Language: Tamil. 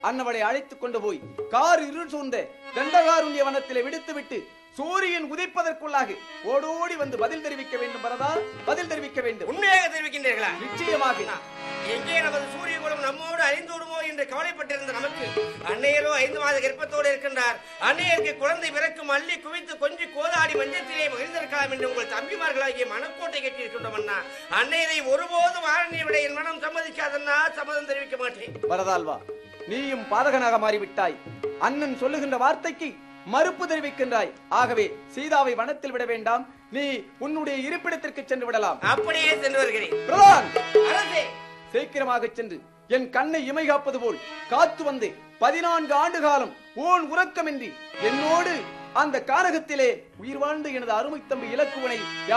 அன்னவளை அழைத்துக் கொண்டு போய் கார் இருள் சூழ்ந்த கண்டகாருண்ய வனத்திலே விடுத்துவிட்டு சூரியன் உதிப்பதற்குள்ளாக ஓடோடி வந்து பதில் தெரிவிக்க வேண்டும் வரதா பதில் தெரிவிக்க வேண்டும் உண்மையாக தெரிவிக்கின்றீர்களா நிச்சயமாக எங்கே நமது சூரிய குலம் நம்மோடு அழிந்து விடுமோ என்று கவலைப்பட்டிருந்த நமக்கு அன்னையரோ ஐந்து மாத கர்ப்பத்தோடு இருக்கின்றார் அன்னையருக்கு குழந்தை பிறக்கும் அள்ளி குவித்து கொஞ்சி கோதாடி மஞ்சத்திலே மகிழ்ந்திருக்கலாம் என்று உங்கள் தம்பிமார்களாகிய மனக்கோட்டை கட்டியிருக்கின்றோம் அண்ணா அன்னையரை ஒருபோதும் ஆரணியை விட என் மனம் சம்மதிக்காதன்னா சம்மதம் தெரிவிக்க மாட்டேன் வரதால்வா நீயும் பாதகனாக மாறிவிட்டாய் அண்ணன் சொல்லுகின்ற வார்த்தைக்கு மறுப்பு தெரிவிக்கின்றாய் ஆகவே சீதாவை வனத்தில் விட வேண்டாம் நீ உன்னுடைய இருப்பிடத்திற்கு சென்று விடலாம் அப்படியே சென்று வருகிறேன் பிரதான் அரசே சீக்கிரமாக சென்று என் கண்ணை இமை காப்பது போல் காத்து வந்து பதினான்கு ஆண்டு காலம் ஓன் உறக்கமின்றி என்னோடு அந்த கானகத்திலே உயிர் வாழ்ந்த எனது அருமை தம்பி இலக்குவனை